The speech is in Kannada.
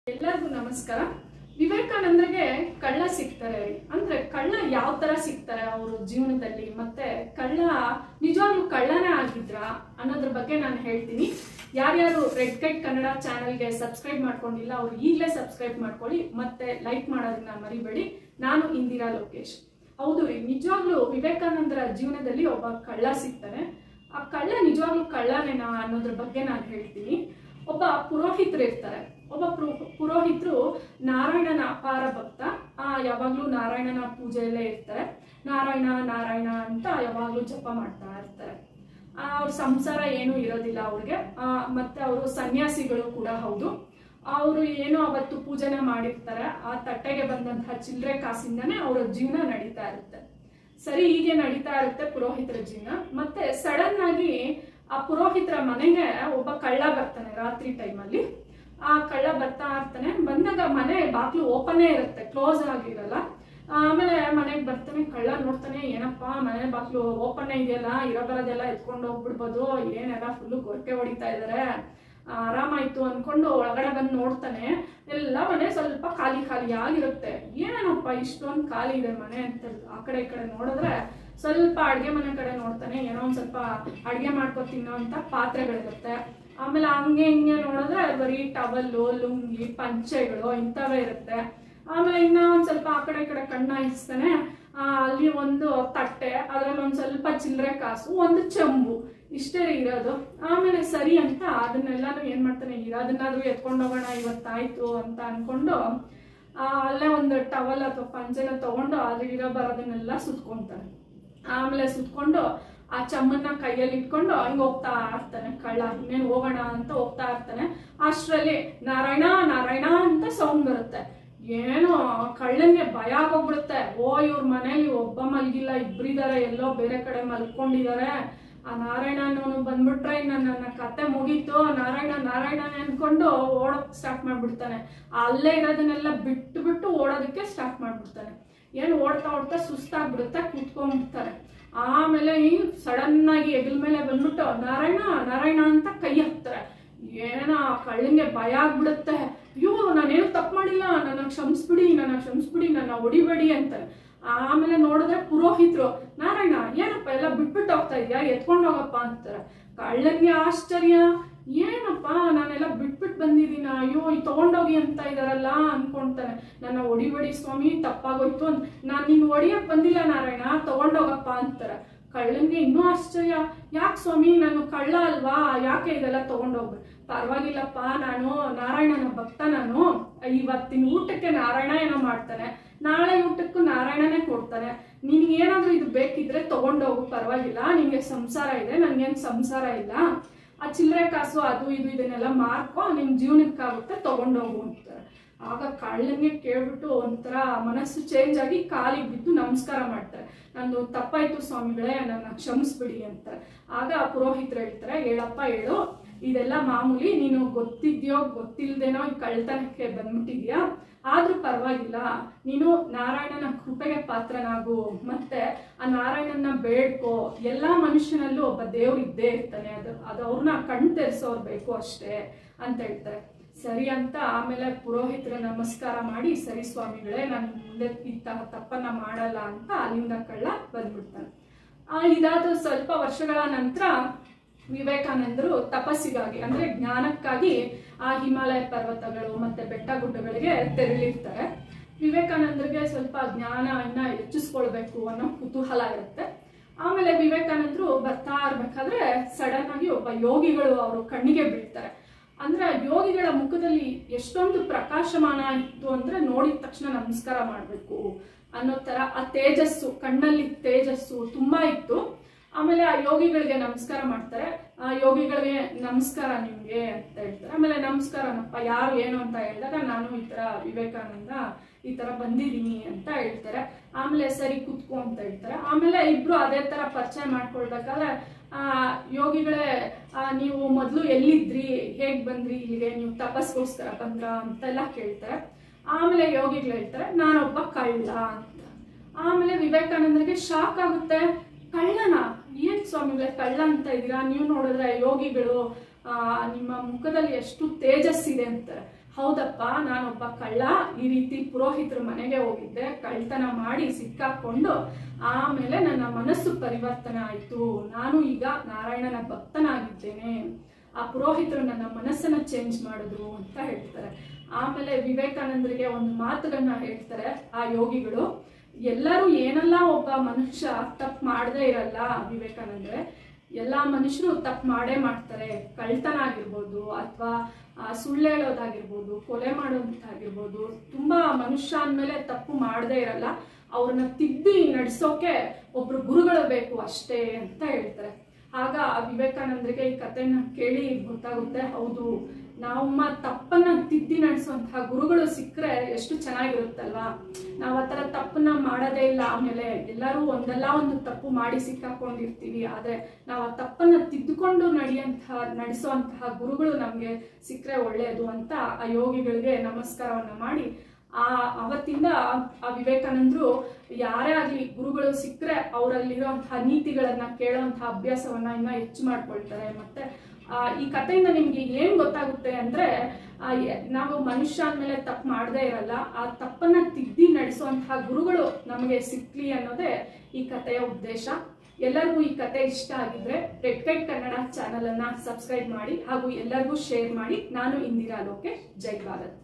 ಎಲ್ಲರಿಗೂ ನಮಸ್ಕಾರ ವಿವೇಕಾನಂದರಿಗೆ ಕಳ್ಳ ಸಿಗ್ತಾರೆ ರೀ ಅಂದ್ರೆ ಕಳ್ಳ ಯಾವ ತರ ಸಿಗ್ತಾರೆ ಅವರು ಜೀವನದಲ್ಲಿ ಮತ್ತೆ ಕಳ್ಳ ನಿಜವಾಗ್ಲೂ ಕಳ್ಳನೇ ಆಗಿದ್ರ ಅನ್ನೋದ್ರ ಬಗ್ಗೆ ನಾನು ಹೇಳ್ತೀನಿ ಯಾರ್ಯಾರು ರೆಡ್ ಕೈಟ್ ಕನ್ನಡ ಚಾನೆಲ್ಗೆ ಸಬ್ಸ್ಕ್ರೈಬ್ ಮಾಡ್ಕೊಂಡಿಲ್ಲ ಅವ್ರು ಈಗಲೇ ಸಬ್ಸ್ಕ್ರೈಬ್ ಮಾಡ್ಕೊಳ್ಳಿ ಮತ್ತೆ ಲೈಕ್ ಮಾಡೋದನ್ನ ಮರಿಬೇಡಿ ನಾನು ಇಂದಿರಾ ಲೋಕೇಶ್ ಹೌದು ರೀ ನಿಜವಾಗ್ಲೂ ವಿವೇಕಾನಂದರ ಜೀವನದಲ್ಲಿ ಒಬ್ಬ ಕಳ್ಳ ಸಿಗ್ತಾನೆ ಆ ಕಳ್ಳ ನಿಜವಾಗ್ಲೂ ಕಳ್ಳನೇನಾ ಅನ್ನೋದ್ರ ಬಗ್ಗೆ ನಾನು ಹೇಳ್ತೀನಿ ಒಬ್ಬ ಪುರೋಹಿತರು ಇರ್ತಾರೆ ಒಬ್ಬ ಪುರೋ- ಪುರೋಹಿತರು ನಾರಾಯಣನ ಅಪಾರ ಭಕ್ತ ಆ ಯಾವಾಗ್ಲೂ ನಾರಾಯಣನ ಪೂಜೆಯಲ್ಲೇ ಇರ್ತಾರೆ ನಾರಾಯಣ ನಾರಾಯಣ ಅಂತ ಯಾವಾಗ್ಲೂ ಜಪ ಮಾಡ್ತಾ ಇರ್ತಾರೆ ಆ, ಅವ್ರ ಸಂಸಾರ ಏನೂ ಇರೋದಿಲ್ಲ ಅವ್ರಿಗೆ ಆ, ಮತ್ತೆ ಅವರು ಸನ್ಯಾಸಿಗಳು ಕೂಡ ಹೌದು ಅವರು ಏನೋ ಅವತ್ತು ಪೂಜೆನ ಮಾಡಿರ್ತಾರೆ ಆ ತಟ್ಟೆಗೆ ಬಂದಂತಹ ಚಿಲ್ಲರೆ ಕಾಸಿಂದನೇ ಅವರ ಜೀವನ ನಡೀತಾ ಇರುತ್ತೆ ಸರಿ ಹೀಗೆ ನಡೀತಾ ಇರುತ್ತೆ ಪುರೋಹಿತರ ಜೀವನ ಮತ್ತೆ ಸಡನ್ ಆಗಿ ಆ ಪುರೋಹಿತರ ಮನೆಗೆ ಒಬ್ಬ ಕಳ್ಳ ಬರ್ತಾನೆ ರಾತ್ರಿ ಟೈಮಲ್ಲಿ ಆ ಕಳ್ಳ ಬರ್ತಾ ಇರ್ತಾನೆ ಬಂದಾಗ ಮನೆ ಬಾಗ್ಲು ಓಪನ್ನೇ ಇರುತ್ತೆ ಕ್ಲೋಸ್ ಆಗಿರಲ್ಲ ಆಮೇಲೆ ಮನೆಗೆ ಬರ್ತಾನೆ ಕಳ್ಳ ನೋಡ್ತಾನೆ ಏನಪ್ಪಾ ಮನೆ ಬಾಗ್ಲು ಓಪನ್ ಇದೆಯಲ್ಲ ಇರೋ ಬರೋದೆಲ್ಲ ಎತ್ಕೊಂಡು ಹೋಗ್ಬಿಡ್ಬೋದು ಏನೆಲ್ಲ ಫುಲ್ಲು ಗೊರಕೆ ಹೊಡಿತಾ ಇದಾರೆ ಆರಾಮಾಯ್ತು ಅನ್ಕೊಂಡು ಒಳಗಡೆ ಬಂದು ನೋಡ್ತಾನೆ ಎಲ್ಲ ಮನೆ ಸ್ವಲ್ಪ ಖಾಲಿ ಖಾಲಿ ಆಗಿರುತ್ತೆ ಏನಪ್ಪ ಇಷ್ಟೊಂದು ಖಾಲಿ ಇದೆ ಮನೆ ಅಂತ ಆ ಕಡೆ ಈ ಕಡೆ ನೋಡಿದ್ರೆ ಸ್ವಲ್ಪ ಅಡ್ಗೆ ಮನೆ ಕಡೆ ನೋಡ್ತಾನೆ ಏನೋ ಒಂದ್ ಸ್ವಲ್ಪ ಅಡ್ಗೆ ಮಾಡ್ಕೊ ತಿನ್ನೋ ಅಂತ ಪಾತ್ರೆಗಳಿರುತ್ತೆ ಆಮೇಲೆ ಹಂಗೆ ಹಿಂಗೆ ನೋಡಿದ್ರೆ ಬರೀ ಟವಲ್ಲು ಲುಂಗಿ ಪಂಚೆಗಳು ಇಂಥವೇ ಇರುತ್ತೆ ಆಮೇಲೆ ಇನ್ನ ಒಂದ್ ಸ್ವಲ್ಪ ಆ ಕಡೆ ಈ ಕಡೆ ಕಣ್ಣಾಯಿಸ್ತಾನೆ ಆ, ಅಲ್ಲಿ ಒಂದು ತಟ್ಟೆ ಅದ್ರಲ್ಲಿ ಒಂದ್ ಸ್ವಲ್ಪ ಚಿಲ್ಲರೆ ಕಾಸು ಒಂದು ಚೆಂಬು ಇಷ್ಟೇ ರೀ ಇರೋದು ಆಮೇಲೆ ಸರಿ ಅಂತ ಅದನ್ನೆಲ್ಲಾನು ಏನ್ ಮಾಡ್ತಾನೆ ಇರೋದನ್ನಾದ್ರೂ ಎತ್ಕೊಂಡು ಹೋಗೋಣ ಇವತ್ತಾಯ್ತು ಅಂತ ಅನ್ಕೊಂಡು ಆ, ಅಲ್ಲೇ ಒಂದು ಟವಲ್ ಅಥವಾ ಪಂಚೆನ ತಗೊಂಡು ಅದ್ರ ಇರೋ ಬರೋದನ್ನೆಲ್ಲ ಸುತ್ಕೊಂತಾನೆ ಆಮೇಲೆ ಸುತ್ಕೊಂಡು ಆ ಚಮ್ಮನ್ನ ಕೈಯಲ್ಲಿ ಇಟ್ಕೊಂಡು ಹಿಂಗ್ ಹೋಗ್ತಾ ಇರ್ತಾನೆ ಕಳ್ಳ ಇನ್ನೇನು ಹೋಗೋಣ ಅಂತ ಹೋಗ್ತಾ ಇರ್ತಾನೆ ಅಷ್ಟರಲ್ಲಿ ನಾರಾಯಣ ನಾರಾಯಣ ಅಂತ ಸೌಂಡ್ ಬರುತ್ತೆ ಏನೋ ಕಳ್ಳನ್ಗೆ ಭಯ ಆಗೋಗ್ಬಿಡುತ್ತೆ ಓ ಇವ್ರ ಮನೇಲಿ ಒಬ್ಬ ಮಲ್ಗಿಲ್ಲ ಇಬ್ರಿದಾರೆ ಎಲ್ಲೋ ಬೇರೆ ಕಡೆ ಮಲ್ಕೊಂಡಿದ್ದಾರೆ ಆ ನಾರಾಯಣನವನು ಬಂದ್ಬಿಟ್ರೆ ಇನ್ನ ನನ್ನ ಕತೆ ಮುಗೀತು ನಾರಾಯಣ ನಾರಾಯಣ ಅನ್ಕೊಂಡು ಓಡೋಕ್ ಸ್ಟಾರ್ಟ್ ಮಾಡ್ಬಿಡ್ತಾನೆ ಅಲ್ಲೇ ಇರೋದನ್ನೆಲ್ಲ ಬಿಟ್ಟು ಬಿಟ್ಟು ಓಡೋದಕ್ಕೆ ಸ್ಟಾರ್ಟ್ ಮಾಡ್ಬಿಡ್ತಾನೆ ಏನು ಓಡ್ತಾ ಓಡ್ತಾ ಸುಸ್ತಾಗ್ಬಿಡುತ್ತೆ ಕೂತ್ಕೊಂಡ್ಬಿಡ್ತಾರೆ ಆಮೇಲೆ ಈ ಸಡನ್ ಆಗಿ ಹೆಗಲ ಮೇಲೆ ಬಂದ್ಬಿಟ್ಟು ನಾರಾಯಣ ನಾರಾಯಣ ಅಂತ ಕೈ ಹಾಕ್ತಾರೆ ಏನೋ ಕಳ್ಳಂಗೆ ಭಯ ಆಗ್ಬಿಡುತ್ತೆ ಅಯ್ಯೋ ನಾನೇನು ತಪ್ಪು ಮಾಡಿಲ್ಲ ನನ್ನ ಕ್ಷಮಿಸ್ಬಿಡಿ ನನ್ನ ಕ್ಷಮಿಸ್ಬಿಡಿ ನನ್ನ ಹೊಡಿಬೇಡಿ ಅಂತಾರೆ ಆಮೇಲೆ ನೋಡಿದ್ರೆ ಪುರೋಹಿತರು ನಾರಾಯಣ ಏನಪ್ಪ ಎಲ್ಲ ಬಿಟ್ಬಿಟ್ಟು ಹೋಗ್ತಾ ಇದೆಯಾ ಎತ್ಕೊಂಡು ಹೋಗಪ್ಪ ಅಂತಾರೆ ಕಳ್ಳಂಗೆ ಆಶ್ಚರ್ಯ ಏನಪ್ಪ ನಾನೆಲ್ಲ ಬಿಟ್ಬಿಟ್ಟು ಬಂದಿದ್ದೀನ ಅಯ್ಯೋ ಈ ತಗೊಂಡೋಗಿ ಅಂತ ಇದಾರಲ್ಲ ಅನ್ಕೊಂತಾನೆ ನನ್ನ ಹೊಡಿಬೇಡಿ ಸ್ವಾಮಿ ತಪ್ಪಾಗೋಯ್ತು ಅಂತ ನಾನು ನಿನ್ ಹೊಡಿಯಕ್ ಬಂದಿಲ್ಲ ನಾರಾಯಣ ತಗೊಂಡೋಗಪ್ಪ ಅಂತಾರೆ ಕಳ್ಳಂಗೆ ಇನ್ನೂ ಆಶ್ಚರ್ಯ ಯಾಕೆ ಸ್ವಾಮಿ ನಾನು ಕಳ್ಳ ಅಲ್ವಾ ಯಾಕೆ ಇದೆಲ್ಲ ತಗೊಂಡೋಗ್ಬೇಕು ಪರವಾಗಿಲ್ಲಪ್ಪ ನಾನು ನಾರಾಯಣನ ಭಕ್ತ ನಾನು ಇವತ್ತಿನ ಊಟಕ್ಕೆ ನಾರಾಯಣ ಏನೋ ಮಾಡ್ತಾನೆ ನಾಳೆ ಊಟಕ್ಕೂ ನಾರಾಯಣನೇ ಕೊಡ್ತಾನೆ ನಿನ್ಗೆ ಏನಾದ್ರೂ ಇದು ಬೇಕಿದ್ರೆ ತಗೊಂಡೋಗು ಪರವಾಗಿಲ್ಲ ನಿನ್ಗೆ ಸಂಸಾರ ಇದೆ ನನ್ಗೇನ್ ಸಂಸಾರ ಇಲ್ಲ ಆ ಚಿಲ್ಲರೆ ಕಾಸು ಅದು ಇದು ಇದನ್ನೆಲ್ಲ ಮಾರ್ಕೊ ನಿನ್ ಜೀವನಕ್ಕಾಗುತ್ತೆ ತಗೊಂಡೋಗು ಅಂತಾರೆ ಆಗ ಕಳ್ಳನ್ಗೆ ಕೇಳ್ಬಿಟ್ಟು ಒಂಥರ ಮನಸ್ಸು ಚೇಂಜ್ ಆಗಿ ಕಾಲಿಗೆ ಬಿದ್ದು ನಮಸ್ಕಾರ ಮಾಡ್ತಾರೆ ನಂದು ತಪ್ಪಾಯ್ತು ಸ್ವಾಮಿಗಳೇ ನನ್ನ ಕ್ಷಮಿಸ್ಬಿಡಿ ಅಂತಾರೆ ಆಗ ಆ ಪುರೋಹಿತರು ಹೇಳ್ತಾರೆ ಹೇಳಪ್ಪ ಹೇಳು ಇದೆಲ್ಲ ಮಾಮೂಲಿ ನೀನು ಗೊತ್ತಿದ್ಯೋ ಗೊತ್ತಿಲ್ದೇನೋ ಈ ಕಳ್ತನಕ್ಕೆ ಬಂದ್ಬಿಟ್ಟಿದ್ಯಾ ಆದ್ರೂ ಪರವಾಗಿಲ್ಲ ನೀನು ನಾರಾಯಣನ ಕೃಪೆಗೆ ಪಾತ್ರನಾಗು ಮತ್ತೆ ಆ ನಾರಾಯಣನ ಬೇಡ್ಕೋ ಎಲ್ಲಾ ಮನುಷ್ಯನಲ್ಲೂ ಒಬ್ಬ ದೇವ್ರು ಇದ್ದೇ ಇರ್ತಾನೆ ಅದು ಅದು ಅವ್ರನ್ನ ಕಣ್ ತೆರೆಸೋರ್ ಬೇಕು ಅಷ್ಟೇ ಅಂತ ಹೇಳ್ತಾರೆ ಸರಿ ಅಂತ ಆಮೇಲೆ ಪುರೋಹಿತರ ನಮಸ್ಕಾರ ಮಾಡಿ ಸರಿ ಸ್ವಾಮಿಗಳೇ ನಾನು ಮುಂದೆ ಇಂತಹ ತಪ್ಪನ್ನ ಮಾಡಲ್ಲ ಅಂತ ಅಲ್ಲಿಂದ ಕಳ್ಳ ಬಂದ್ಬಿಡ್ತಾನೆ ಆ ಇದಾದ ಸ್ವಲ್ಪ ವರ್ಷಗಳ ನಂತರ ವಿವೇಕಾನಂದರು ತಪಸ್ಸಿಗಾಗಿ ಅಂದ್ರೆ ಜ್ಞಾನಕ್ಕಾಗಿ ಆ ಹಿಮಾಲಯ ಪರ್ವತಗಳು ಮತ್ತೆ ಬೆಟ್ಟ ಗುಡ್ಡಗಳಿಗೆ ತೆರಳಿರ್ತಾರೆ ವಿವೇಕಾನಂದರಿಗೆ ಸ್ವಲ್ಪ ಜ್ಞಾನ ಇನ್ನ ಹೆಚ್ಚಿಸ್ಕೊಳ್ಬೇಕು ಅನ್ನೋ ಕುತೂಹಲ ಇರುತ್ತೆ ಆಮೇಲೆ ವಿವೇಕಾನಂದರು ಬರ್ತಾ ಇರ್ಬೇಕಾದ್ರೆ ಸಡನ್ ಆಗಿ ಒಬ್ಬ ಯೋಗಿಗಳು ಅವರು ಕಣ್ಣಿಗೆ ಬೀಳ್ತಾರೆ ಅಂದ್ರೆ ಯೋಗಿಗಳ ಮುಖದಲ್ಲಿ ಎಷ್ಟೊಂದು ಪ್ರಕಾಶಮಾನ ಇತ್ತು ಅಂದ್ರೆ ನೋಡಿದ ತಕ್ಷಣ ನಮಸ್ಕಾರ ಮಾಡ್ಬೇಕು ಅನ್ನೋ ತರ ಆ ತೇಜಸ್ಸು ಕಣ್ಣಲ್ಲಿ ತೇಜಸ್ಸು ತುಂಬಾ ಇತ್ತು ಆಮೇಲೆ ಆ ಯೋಗಿಗಳಿಗೆ ನಮಸ್ಕಾರ ಮಾಡ್ತಾರೆ ಆ ಯೋಗಿಗಳಿಗೆ ನಮಸ್ಕಾರ ನಿಮ್ಗೆ ಅಂತ ಹೇಳ್ತಾರೆ ಆಮೇಲೆ ನಮಸ್ಕಾರನಪ್ಪ ಯಾರು ಏನು ಅಂತ ಹೇಳಿದಾಗ ನಾನು ಈ ತರ ವಿವೇಕಾನಂದ ಈ ತರ ಬಂದಿದೀನಿ ಅಂತ ಹೇಳ್ತಾರೆ ಆಮೇಲೆ ಸರಿ ಕುತ್ಕೋ ಅಂತ ಹೇಳ್ತಾರೆ ಆಮೇಲೆ ಇಬ್ರು ಅದೇ ತರ ಪರಿಚಯ ಮಾಡ್ಕೊಳ್ಬೇಕಾದ್ರೆ ಆ ಯೋಗಿಗಳೇ ಆ, ನೀವು ಮೊದಲು ಎಲ್ಲಿದ್ರಿ ಹೇಗ್ ಬಂದ್ರಿ ಇಲ್ಲಿಗೆ ನೀವು ತಪಸ್ಗೋಸ್ಕರ ಬಂದ್ರ ಅಂತೆಲ್ಲ ಕೇಳ್ತಾರೆ ಆಮೇಲೆ ಯೋಗಿಗಳು ಹೇಳ್ತಾರೆ ನಾನೊಬ್ಬ ಕಳ್ಳ ಅಂತ ಆಮೇಲೆ ವಿವೇಕಾನಂದರಿಗೆ ಶಾಕ್ ಆಗುತ್ತೆ ಕಳ್ಳನ ಏನ್ ಸ್ವಾಮಿಗಳೇ ಕಳ್ಳ ಅಂತ ಇದೀರಾ ನೀವು ನೋಡಿದ್ರೆ ಯೋಗಿಗಳು ಆ, ನಿಮ್ಮ ಮುಖದಲ್ಲಿ ಎಷ್ಟು ತೇಜಸ್ಸಿದೆ ಅಂತಾರೆ ಹೌದಪ್ಪ ನಾನೊಬ್ಬ ಕಳ್ಳ ಈ ರೀತಿ ಪುರೋಹಿತರ ಮನೆಗೆ ಹೋಗಿದ್ದೆ ಕಳ್ತನ ಮಾಡಿ ಸಿಕ್ಕಾಕೊಂಡು ಆಮೇಲೆ ನನ್ನ ಮನಸ್ಸು ಪರಿವರ್ತನೆ ಆಯಿತು ನಾನು ಈಗ ನಾರಾಯಣನ ಭಕ್ತನಾಗಿದ್ದೇನೆ ಆ ಪುರೋಹಿತರು ನನ್ನ ಮನಸ್ಸನ್ನ ಚೇಂಜ್ ಮಾಡಿದ್ರು ಅಂತ ಹೇಳ್ತಾರೆ ಆಮೇಲೆ ವಿವೇಕಾನಂದರಿಗೆ ಒಂದು ಮಾತುಗಳನ್ನ ಹೇಳ್ತಾರೆ ಆ ಯೋಗಿಗಳು ಎಲ್ಲರೂ ಏನೆಲ್ಲ ಒಬ್ಬ ಮನುಷ್ಯ ತಪ್ಪು ಮಾಡದೇ ಇರಲ್ಲ ವಿವೇಕಾನಂದ್ರೆ ಎಲ್ಲ ಮನುಷ್ಯರು ತಪ್ಪು ಮಾಡೇ ಮಾಡ್ತಾರೆ ಕಳ್ತನ ಆಗಿರ್ಬೋದು ಅಥವಾ ಸುಳ್ಳು ಹೇಳೋದಾಗಿರ್ಬೋದು ಕೊಲೆ ಮಾಡೋದಾಗಿರ್ಬೋದು ತುಂಬಾ ಮನುಷ್ಯ ಅಂದಮೇಲೆ ತಪ್ಪು ಮಾಡದೇ ಇರಲ್ಲ ಅವ್ರನ್ನ ತಿದ್ದಿ ನಡೆಸೋಕೆ ಒಬ್ರು ಗುರುಗಳು ಬೇಕು ಅಷ್ಟೇ ಅಂತ ಹೇಳ್ತಾರೆ ಆಗ ವಿವೇಕಾನಂದರಿಗೆ ಈ ಕಥೆನ ಕೇಳಿ ಗೊತ್ತಾಗುತ್ತೆ ಹೌದು ನಮ್ಮ ತಪ್ಪನ್ನ ತಿದ್ದಿ ನಡೆಸುವಂತಹ ಗುರುಗಳು ಸಿಕ್ಕರೆ ಎಷ್ಟು ಚೆನ್ನಾಗಿರುತ್ತಲ್ವಾ ನಾವು ಆ ಥರ ತಪ್ಪನ್ನ ಮಾಡೋದೇ ಇಲ್ಲ ಆಮೇಲೆ ಎಲ್ಲರೂ ಒಂದಲ್ಲ ಒಂದು ತಪ್ಪು ಮಾಡಿ ಸಿಕ್ಕಾಕೊಂಡಿರ್ತೀವಿ ಆದರೆ ನಾವು ಆ ತಪ್ಪನ್ನ ತಿದ್ದುಕೊಂಡು ನಡೆಯುವಂತಹ ನಡೆಸುವಂತಹ ಗುರುಗಳು ನಮಗೆ ಸಿಕ್ಕರೆ ಒಳ್ಳೆಯದು ಅಂತ ಆ ಯೋಗಿಗಳಿಗೆ ನಮಸ್ಕಾರವನ್ನ ಮಾಡಿ ಆ ಅವತ್ತಿಂದ ಆ ವಿವೇಕಾನಂದರು ಯಾರೇ ಆಗಲಿ ಗುರುಗಳು ಸಿಕ್ಕರೆ ಅವರಲ್ಲಿರುವಂತಹ ನೀತಿಗಳನ್ನ ಕೇಳುವಂತಹ ಅಭ್ಯಾಸವನ್ನ ಇನ್ನ ಹೆಚ್ಚು ಮಾಡ್ಕೊಳ್ತಾರೆ ಮತ್ತೆ ಆ, ಈ ಕಥೆಯಿಂದ ನಿಮ್ಗೆ ಏನ್ ಗೊತ್ತಾಗುತ್ತೆ ಅಂದ್ರೆ ಆ, ಎ- ನಾವು ಮನುಷ್ಯ ಅಂದ್ಮೇಲೆ ತಪ್ಪು ಮಾಡದೇ ಇರಲ್ಲ ಆ ತಪ್ಪನ್ನ ತಿದ್ದಿ ನಡೆಸುವಂತಹ ಗುರುಗಳು ನಮಗೆ ಸಿಕ್ಲಿ ಅನ್ನೋದೇ ಈ ಕಥೆಯ ಉದ್ದೇಶ ಎಲ್ಲರಿಗೂ ಈ ಕತೆ ಇಷ್ಟ ಆಗಿದ್ರೆ ರೆಡ್ ಕೈಟ್ ಕನ್ನಡ ಚಾನಲ್ ಅನ್ನ ಸಬ್ಸ್ಕ್ರೈಬ್ ಮಾಡಿ ಹಾಗೂ ಎಲ್ಲರಿಗೂ ಶೇರ್ ಮಾಡಿ ನಾನು ಇಂದಿರಾ ಲೋಕೆ ಜೈ ಭಾರತ್